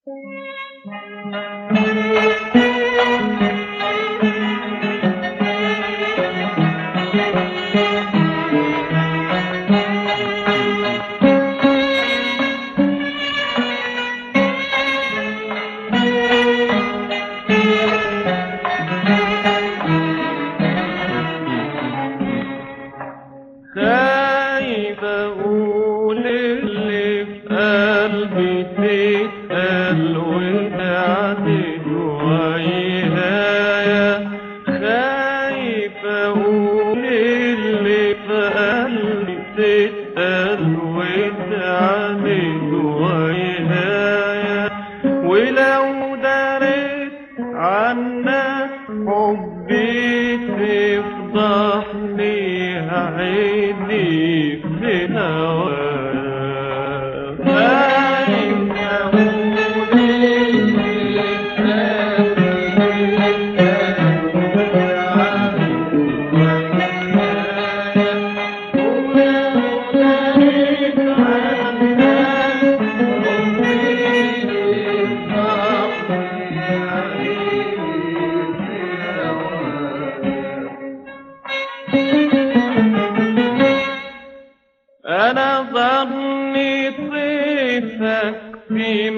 خايف اقول اللي في قلبي تتقل وتعدي جوايا خايف اقول اللي في قلبي تتقل وتعدي جوايا ولو دريت عنك حبي تفضحني عيني في هواك خايف أقول اللي أنا ظني طيفك في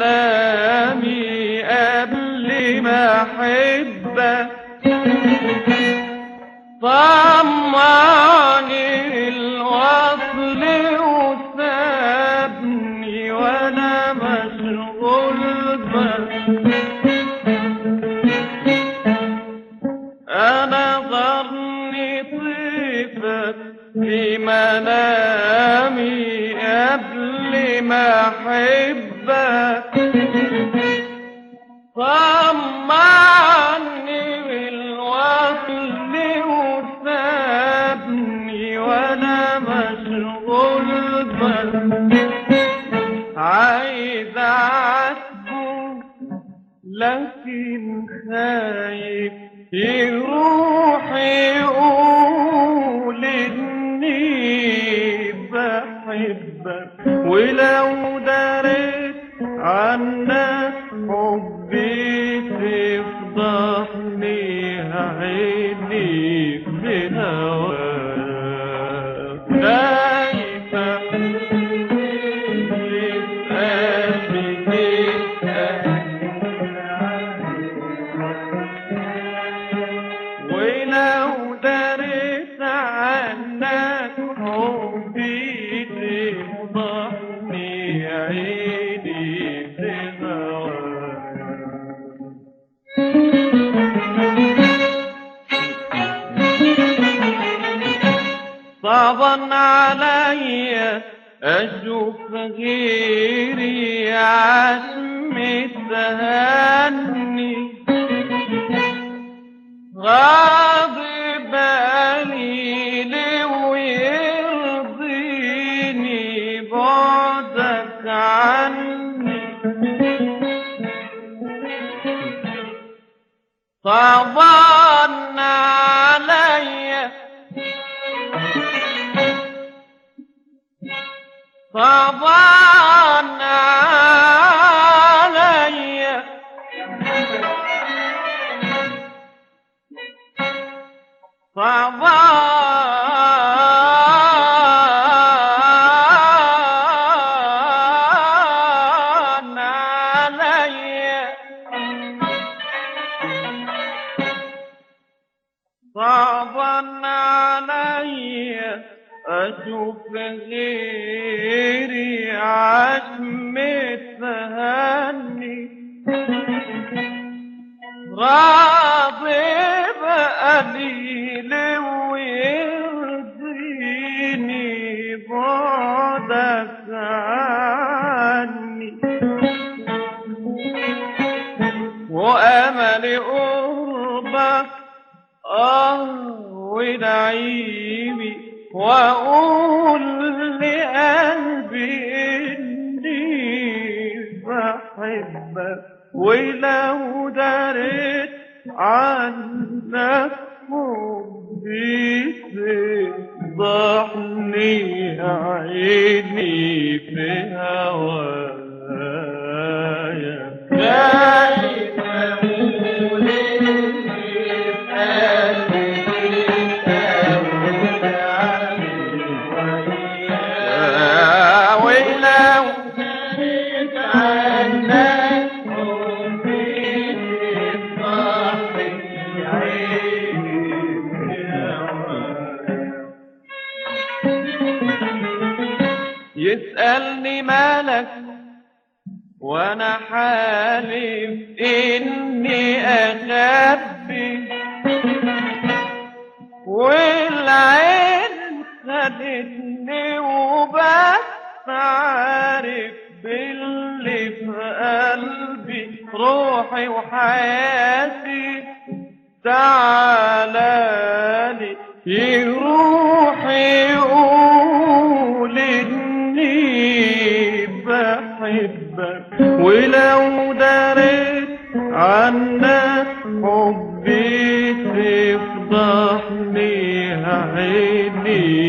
منامي قبل ما أحبك طمعني الوصل وسابني وأنا مشغول بك أنا ظني طيفك في منامي قبل ما أحبك طمعني بالوصل وسابني وأنا مشغول بك عايز أعاتبه لكن خايف يروح يقول اني بحبك ولو دريت عنك حبي تفضحني عيني في هواك خايفة ولو دريت عنك حبي تفضحني عيني في هواك صعبا علي أشوف غيري عشم تهني غاضب قليل ويرضيني بعدك عني صعبان عليّ صعبان علي صعبان علي صعبا علي أشوف غيري عشم تهني راضي بقليل ويرضيني بعدك عني وأمل قربك آه ونعيمي وأقول لقلبي إني بحبك ولو دريت عنك حبي تفضحني عيني في هوايا سألني مالك وانا حالف اني اخبي والعين خدتني وبس عارف باللي في قلبي روحي وحياتي تعالى لي روحي قول اني بحبك ولو دريت عنك حبي تفضحني عيني